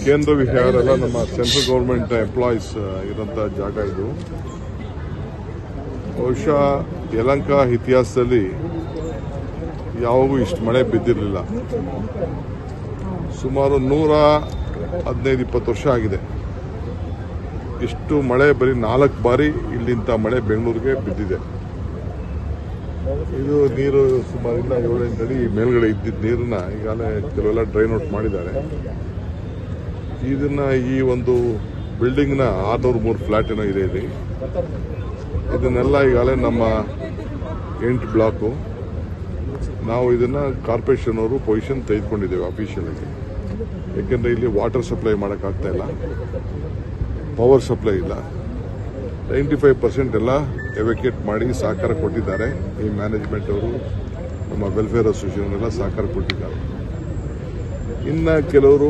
ಕೇಂದ್ರ ವಿಹಾರ ಎಲ್ಲ ನಮ್ಮ ಸೆಂಟ್ರಲ್ ಗೌರ್ಮೆಂಟ್ ಎಂಪ್ಲಾಯೀಸ್ ಇರೋಂಥ ಜಾಗ ಇದು ಬಹುಶಃ ಯಲಂಕ ಇತಿಹಾಸದಲ್ಲಿ ಯಾವಾಗೂ ಇಷ್ಟು ಮಳೆ ಬಿದ್ದಿರಲಿಲ್ಲ ಸುಮಾರು ನೂರ ಹದಿನೈದು ಇಪ್ಪತ್ತು ವರ್ಷ ಆಗಿದೆ ಇಷ್ಟು ಮಳೆ ಬರೀ ನಾಲ್ಕು ಬಾರಿ ಇಲ್ಲಿಂದ ಮಳೆ ಬೆಂಗಳೂರಿಗೆ ಬಿದ್ದಿದೆ ಇದು ನೀರು ಸುಮಾರು ಇಲ್ಲ ಏಳೆಂಟು ಅಡಿ ಮೇಲ್ಗಡೆ ಇದ್ದಿದ್ದ ನೀರನ್ನ ಈಗಾಗಲೇ ಕೆಲವೆಲ್ಲ ಡ್ರೈನ್ ಔಟ್ ಮಾಡಿದ್ದಾರೆ ಇದನ್ನ ಈ ಒಂದು ಬಿಲ್ಡಿಂಗ್ನ ಆರ್ನೂರು ಮೂರು ಫ್ಲಾಟ್ ಏನೋ ಇದೆ ಇಲ್ಲಿ ಇದನ್ನೆಲ್ಲ ಈಗಾಗಲೇ ನಮ್ಮ ಎಂಟು ಬ್ಲಾಕು ನಾವು ಇದನ್ನ ಕಾರ್ಪೊರೇಷನ್ ಅವರು ಪೊಸಿಷನ್ ತೆಗೆದುಕೊಂಡಿದ್ದೇವೆ ಅಫಿಷಿಯಲ್ ಆಗಿ ಯಾಕೆಂದ್ರೆ ಇಲ್ಲಿ ವಾಟರ್ ಸಪ್ಲೈ ಮಾಡೋಕ್ಕಾಗ್ತಾ ಇಲ್ಲ ಪವರ್ ಸಪ್ಲೈ ಇಲ್ಲ ನೈಂಟಿ ಫೈವ್ ಪರ್ಸೆಂಟ್ ಎಲ್ಲ ಎವಾಕ್ಯುಯೇಟ್ ಮಾಡಿ ಸಹಕಾರ ಕೊಟ್ಟಿದ್ದಾರೆ ಈ ಮ್ಯಾನೇಜ್ಮೆಂಟ್ ಅವರು ನಮ್ಮ ವೆಲ್ಫೇರ್ ಅಸೋಸಿಯೇಷನ್ ಎಲ್ಲ ಸಹಕಾರ ಕೊಟ್ಟಿದ್ದಾರೆ ಇನ್ನು ಕೆಲವರು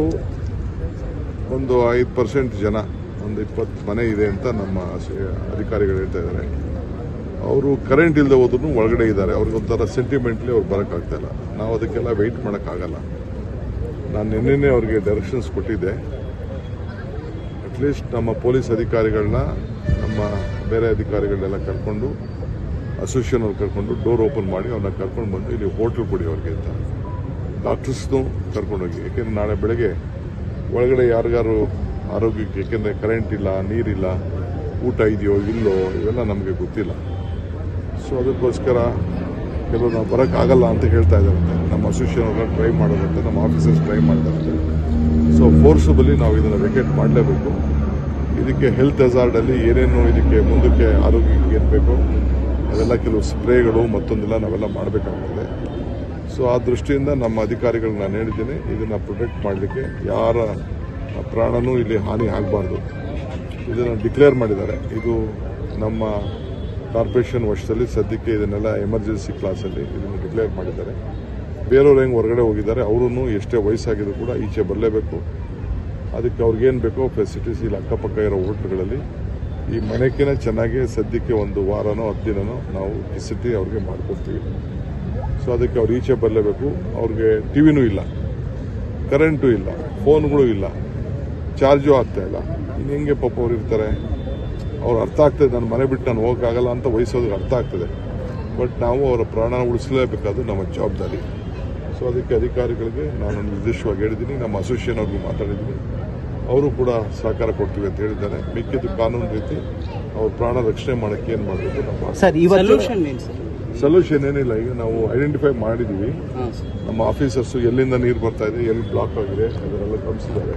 ಒಂದು ಐದು ಪರ್ಸೆಂಟ್ ಜನ ಒಂದು ಇಪ್ಪತ್ತು ಮನೆ ಇದೆ ಅಂತ ನಮ್ಮ ಸ- ಅಧಿಕಾರಿಗಳು ಹೇಳ್ತಾ ಇದ್ದಾರೆ ಅವರು ಕರೆಂಟ್ ಇಲ್ಲದೆ ಹೋದ್ರು ಒಳಗಡೆ ಇದ್ದಾರೆ ಅವ್ರಿಗೊಂಥರ ಸೆಂಟಿಮೆಂಟ್ಲಿ ಅವ್ರು ಬರೋಕ್ಕಾಗ್ತಾ ಇಲ್ಲ ನಾವು ಅದಕ್ಕೆಲ್ಲ ವೆಯ್ಟ್ ಮಾಡೋಕ್ಕಾಗಲ್ಲ ನಾನು ನಿನ್ನೆನೇ ಅವ್ರಿಗೆ ಡೈರೆಕ್ಷನ್ಸ್ ಕೊಟ್ಟಿದ್ದೆ ಅಟ್ಲೀಸ್ಟ್ ನಮ್ಮ ಪೊಲೀಸ್ ಅಧಿಕಾರಿಗಳನ್ನ ನಮ್ಮ ಬೇರೆ ಅಧಿಕಾರಿಗಳನ್ನೆಲ್ಲ ಕರ್ಕೊಂಡು ಅಸೋಸಿಯೇಷನ್ ಅವ್ರು ಕರ್ಕೊಂಡು ಡೋರ್ ಓಪನ್ ಮಾಡಿ ಅವ್ರನ್ನ ಕರ್ಕೊಂಡು ಬಂದು ಇಲ್ಲಿ ಹೋಟ್ಲ್ ಕೊಡಿ ಅವ್ರಿಗೆ ಅಂತ ಡಾಕ್ಟರ್ಸ್ನು ಕರ್ಕೊಂಡೋಗಿ ಯಾಕೆಂದ್ರೆ ನಾಳೆ ಬೆಳಗ್ಗೆ ಒಳಗಡೆ ಯಾರಿಗಾರು ಆರೋಗ್ಯಕ್ಕೆ ಯಾಕೆಂದರೆ ಕರೆಂಟ್ ಇಲ್ಲ ನೀರಿಲ್ಲ ಊಟ ಇದೆಯೋ ಇಲ್ಲೋ ಇವೆಲ್ಲ ನಮಗೆ ಗೊತ್ತಿಲ್ಲ ಸೊ ಅದಕ್ಕೋಸ್ಕರ ಕೆಲವು ನಾವು ಬರೋಕ್ಕಾಗಲ್ಲ ಅಂತ ಹೇಳ್ತಾ ಇದ್ದಾರಂತೆ ನಮ್ಮ ಅಸೋಸಿಯೇಷನ್ ಅವ್ರನ್ನ ಟ್ರೈ ಮಾಡೋದಂತೆ ನಮ್ಮ ಆಫೀಸರ್ಸ್ ಟ್ರೈ ಮಾಡ್ತಾರಂತೆ ಸೊ ಫೋರ್ಸಬಲಿ ನಾವು ಇದನ್ನು ವೆಕೇಟ್ ಮಾಡಲೇಬೇಕು ಇದಕ್ಕೆ ಹೆಲ್ತ್ ಅಲ್ಲಿ ಏನೇನು ಇದಕ್ಕೆ ಮುಂದಕ್ಕೆ ಆರೋಗ್ಯಕ್ಕೆ ಏನು ಬೇಕೋ ಅದೆಲ್ಲ ಕೆಲವು ಸ್ಪ್ರೇಗಳು ಮತ್ತೊಂದೆಲ್ಲ ನಾವೆಲ್ಲ ಮಾಡಬೇಕಾಗ್ತದೆ ಸೊ ಆ ದೃಷ್ಟಿಯಿಂದ ನಮ್ಮ ಅಧಿಕಾರಿಗಳು ನಾನು ಹೇಳಿದ್ದೀನಿ ಇದನ್ನು ಪ್ರೊಟೆಕ್ಟ್ ಮಾಡಲಿಕ್ಕೆ ಯಾರ ಪ್ರಾಣನೂ ಇಲ್ಲಿ ಹಾನಿ ಆಗಬಾರ್ದು ಇದನ್ನು ಡಿಕ್ಲೇರ್ ಮಾಡಿದ್ದಾರೆ ಇದು ನಮ್ಮ ಕಾರ್ಪೊರೇಷನ್ ವರ್ಷದಲ್ಲಿ ಸದ್ಯಕ್ಕೆ ಇದನ್ನೆಲ್ಲ ಎಮರ್ಜೆನ್ಸಿ ಕ್ಲಾಸಲ್ಲಿ ಇದನ್ನು ಡಿಕ್ಲೇರ್ ಮಾಡಿದ್ದಾರೆ ಬೇರೆಯವ್ರು ಹೆಂಗೆ ಹೊರಗಡೆ ಹೋಗಿದ್ದಾರೆ ಅವರೂ ಎಷ್ಟೇ ವಯಸ್ಸಾಗಿದ್ರು ಕೂಡ ಈಚೆ ಬರಲೇಬೇಕು ಅದಕ್ಕೆ ಅವ್ರಿಗೇನು ಬೇಕೋ ಫೆಸಿಲಿಟೀಸ್ ಇಲ್ಲಿ ಅಕ್ಕಪಕ್ಕ ಇರೋ ಹೋಟ್ಲ್ಗಳಲ್ಲಿ ಈ ಮನೆಕಿನ ಚೆನ್ನಾಗಿ ಸದ್ಯಕ್ಕೆ ಒಂದು ವಾರನೋ ಹತ್ತು ದಿನನೋ ನಾವು ಫೆಸಿಲಿಟಿ ಅವ್ರಿಗೆ ಮಾಡ್ಕೊಡ್ತೀವಿ ಸೊ ಅದಕ್ಕೆ ಅವ್ರು ಈಚೆ ಬರಲೇಬೇಕು ಅವ್ರಿಗೆ ಟಿವಿನೂ ಇಲ್ಲ ಕರೆಂಟು ಇಲ್ಲ ಫೋನ್ಗಳು ಇಲ್ಲ ಚಾರ್ಜು ಆಗ್ತಾ ಇಲ್ಲ ಇನ್ನು ಹೆಂಗೆ ಪಾಪ ಅವ್ರು ಇರ್ತಾರೆ ಅವ್ರು ಅರ್ಥ ಆಗ್ತದೆ ನನ್ನ ಮನೆ ಬಿಟ್ಟು ನಾನು ಹೋಗೋಕ್ಕಾಗಲ್ಲ ಅಂತ ವಹಿಸೋದಕ್ಕೆ ಅರ್ಥ ಆಗ್ತದೆ ಬಟ್ ನಾವು ಅವರ ಪ್ರಾಣ ಉಳಿಸಲೇಬೇಕಾದ್ದು ನಮ್ಮ ಜವಾಬ್ದಾರಿ ಸೊ ಅದಕ್ಕೆ ಅಧಿಕಾರಿಗಳಿಗೆ ನಾನು ನಿರ್ದಿಷ್ಟವಾಗಿ ಹೇಳಿದ್ದೀನಿ ನಮ್ಮ ಅಸೋಸಿಯೇಷನ್ ಅವ್ರಿಗೆ ಮಾತಾಡಿದ್ದೀನಿ ಅವರು ಕೂಡ ಸಹಕಾರ ಕೊಡ್ತೀವಿ ಅಂತ ಹೇಳಿದ್ದಾರೆ ಮಿಕ್ಕಿದ್ದು ಕಾನೂನು ರೀತಿ ಅವ್ರ ಪ್ರಾಣ ರಕ್ಷಣೆ ಮಾಡೋಕ್ಕೆ ಏನು ಮಾಡಬೇಕು ನಮ್ಮ ಸರ್ ಇವತ್ತು ಸೊಲ್ಯೂಷನ್ ಏನು ಸರ್ ಸೊಲ್ಯೂಷನ್ ಏನಿಲ್ಲ ಈಗ ನಾವು ಐಡೆಂಟಿಫೈ ಮಾಡಿದ್ದೀವಿ ಹಾಂ ಸರ್ ನಮ್ಮ ಆಫೀಸರ್ಸು ಎಲ್ಲಿಂದ ನೀರು ಬರ್ತಾ ಇದೆ ಎಲ್ಲಿ ಬ್ಲಾಕ್ ಆಗಿದೆ ಅದನ್ನೆಲ್ಲ ಗಮನಿಸಿದ್ದಾರೆ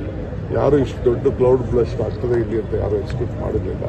ಯಾರು ಇಷ್ಟು ದೊಡ್ಡ ಕ್ಲೌಡ್ ಬ್ಲಸ್ಟ್ ಆಗ್ತದೆ ಇಲ್ಲಿ ಅಂತ ಯಾರು ಎಕ್ಸ್ಪೆಕ್ಟ್ ಮಾಡಿರಲಿಲ್ಲ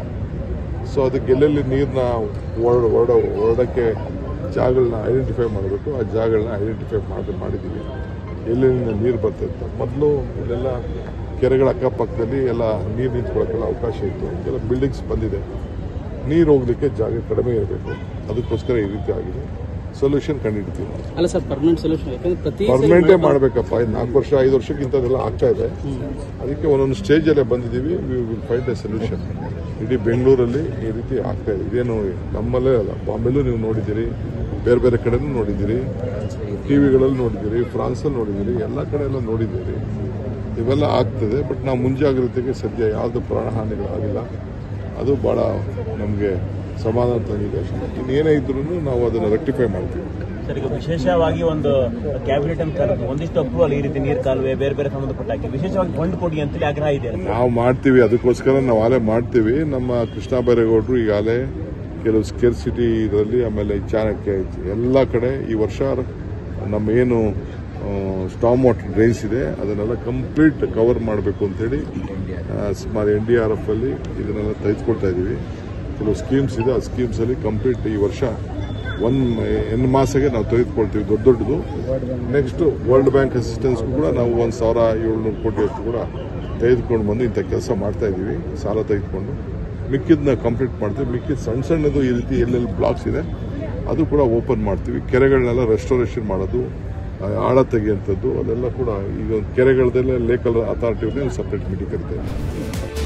ಸೊ ಅದಕ್ಕೆ ಎಲ್ಲೆಲ್ಲಿ ನೀರನ್ನ ಹೊರಡ ಹೊರಡ ಹೊರಡಕ್ಕೆ ಜಾಗಗಳನ್ನ ಐಡೆಂಟಿಫೈ ಮಾಡಬೇಕು ಆ ಜಾಗಗಳನ್ನ ಐಡೆಂಟಿಫೈ ಮಾಡಿ ಮಾಡಿದ್ದೀವಿ ಎಲ್ಲೆಲ್ಲಿಂದ ನೀರು ಬರ್ತದೆ ಮೊದಲು ಇಲ್ಲೆಲ್ಲ ಕೆರೆಗಳ ಅಕ್ಕಪಕ್ಕದಲ್ಲಿ ಎಲ್ಲ ನೀರು ನಿಂತ್ಕೊಳ್ಳೋಕ್ಕೆಲ್ಲ ಅವಕಾಶ ಇತ್ತು ಕೆಲ ಬಿಲ್ಡಿಂಗ್ಸ್ ಬಂದಿದೆ ನೀರು ಹೋಗ್ಲಿಕ್ಕೆ ಜಾಗ ಕಡಿಮೆ ಇರಬೇಕು ಅದಕ್ಕೋಸ್ಕರ ಈ ರೀತಿ ಆಗಿದೆ ಸೊಲ್ಯೂಷನ್ ಕಂಡುಹಿಡ್ತೀವಿ ನಾವು ಅಲ್ಲ ಸರ್ ಪರ್ಮನೆಂಟ್ ಸೊಲ್ಯೂಷನ್ ಯಾಕಂದ್ರೆ ಪ್ರತಿ ಸರಿ ಪರ್ಮನೆಂಟೇ ಮಳೆ- ಮಾಡಬೇಕಪ್ಪ ಇದು ನಾಲ್ಕು ವರ್ಷ ಐದು ವರ್ಷಕ್ಕಿಂತ ಅದೆಲ್ಲ ಆಗ್ತಾ ಇದೆ ಅದಕ್ಕೆ ಒಂದೊಂದು ಸ್ಟೇಜಲ್ಲೇ ಬಂದಿದ್ದೀವಿ we will find a solution ಇಡೀ ಬೆಂಗಳೂರಲ್ಲಿ ಈ ರೀತಿ ಆಗ್ತಾ ಇದೆ ಇದೇನು ನಮ್ಮಲ್ಲೇ ಅಲ್ಲ ಬಾಂಬೆಲೂ ನೀವು ನೋಡಿದ್ದೀರಿ ಬೇರೆ ಬೇರೆ ಕಡೆನೂ ನೋಡಿದ್ದೀರಿ ಟಿವಿಗಳಲ್ಲಿ ನೋಡಿದ್ದೀರಿ ಫ್ರಾನ್ಸಲ್ಲಿ ನೋಡಿದ್ದೀರಿ ಎಲ್ಲ ಕಡೆ ಎಲ್ಲ ನೋಡಿದ್ದೀರಿ ಇವೆಲ್ಲ ಆಗ್ತದೆ ಬಟ್ ನಾವು ಮುಂಜಾಗ್ರತೆಗೆ ಸದ್ಯ ಯಾವುದು ಪ್ರಾಣಹಾನಿಗಳಾಗಿಲ್ಲ ಅದು ಭಾಳ ನಮಗೆ ಸಮಾಧಾನ ತಂದಿದೆ ಇನ್ನೇನೇ ಇದ್ರೂ ನಾವು ಅದನ್ನು ರೆಕ್ಟಿಫೈ ಮಾಡ್ತೀವಿ ಸರ್ ಈಗ ವಿಶೇಷವಾಗಿ ಒಂದು ಕ್ಯಾಬಿನೆಟ್ ಅಂತ ಕರೆದು ಒಂದಿಷ್ಟು ಅಪ್ರೂವಲ್ ಈ ರೀತಿ ನೀರು ಕಾಲುವೆ ಬೇರೆ ಬೇರೆ ಸಂಬಂಧಪಟ್ಟಾಗಿ ವಿಶೇಷವಾಗಿ ಫಂಡ್ ಕೊಡಿ ಅಂತೇಳಿ ಆಗ್ರಹ ಇದೆ ನಾವು ಮಾಡ್ತೀವಿ ಅದಕ್ಕೋಸ್ಕರ ನಾವು ಆಲೆ ಮಾಡ್ತೀವಿ ನಮ್ಮ ಕೃಷ್ಣ ಬೈರೇಗೌಡರು ಈಗಾಗಲೇ ಕೆಲವು ಸ್ಕೇರ್ ಸಿಟಿ ಇದರಲ್ಲಿ ಆಮೇಲೆ ಚಾಣಕ್ಯ ಎಲ್ಲ ಕಡೆ ಈ ವರ್ಷ ನಮ್ಮ ಏನು ಸ್ಟಾಮ್ ವಾಟರ್ ಡ್ರೈನ್ಸ್ ಇದೆ ಅದನ್ನೆಲ್ಲ ಕಂಪ್ಲೀಟ್ ಕವರ್ ಮಾಡಬೇಕು ಅಂತೇಳಿ ಆ, ಸುಮಾರು ಎನ್ ಡಿ ಆರ್ ಎಫ್ ಅಲ್ಲಿ ಇದನ್ನೆಲ್ಲ ತೆಗೆದುಕೊಳ್ತಾ ಇದ್ದೀವಿ ಕೆಲವು ಸ್ಕೀಮ್ಸ್ ಇದೆ ಆ ಸ್ಕೀಮ್ಸ್ ಅಲ್ಲಿ ಕಂಪ್ಲೀಟ್ ಈ ವರ್ಷ ಒನ್ ಎನ್ ಮಾಸಗೆ ನಾವು ತೆಗೆದುಕೊಳ್ತೀವಿ ದೊಡ್ಡ ದೊಡ್ಡದು ನೆಕ್ಸ್ಟ್ ವರ್ಲ್ಡ್ ಬ್ಯಾಂಕ್ ಅಸಿಸ್ಟೆನ್ಸ್ಗೂ ಕೂಡ ನಾವು ಒಂದು ಸಾವಿರ ಏಳ್ನೂರು ಕೋಟಿ ಅಷ್ಟು ಕೂಡ ತೆಗೆದುಕೊಂಡು ಬಂದು ಇಂಥ ಕೆಲಸ ಮಾಡ್ತಾ ಇದ್ದೀವಿ ಸಾಲ ತೆಗೆದುಕೊಂಡು ಮಿಕ್ಕಿದ್ನ ಕಂಪ್ಲೀಟ್ ಮಾಡ್ತೀವಿ ಮಿಕ್ಕಿದ ಸಣ್ಣ ಸಣ್ಣದು ಈ ರೀತಿ ಎಲ್ಲೆಲ್ಲಿ ಬ್ಲಾಕ್ಸ್ ಇದೆ ಅದು ಕೂಡ ಓಪನ್ ಮಾಡ್ತೀವಿ ಕೆರೆಗಳನ್ನೆಲ್ಲ ರೆಸ್ಟೋರೇಷನ್ ಮಾಡೋದು ಆ, ಆಳ ತೆಗೆಯುವಂಥದ್ದು ಅದೆಲ್ಲ ಕೂಡ ಈಗ ಕೆರೆಗಳದೆಲ್ಲ ಲೇಕಲ್ ಅಥಾರಿಟಿ ಸಪ್ರೇಟ್ ಮೀಟಿಂಗ್ ಕರಿತೇವೆ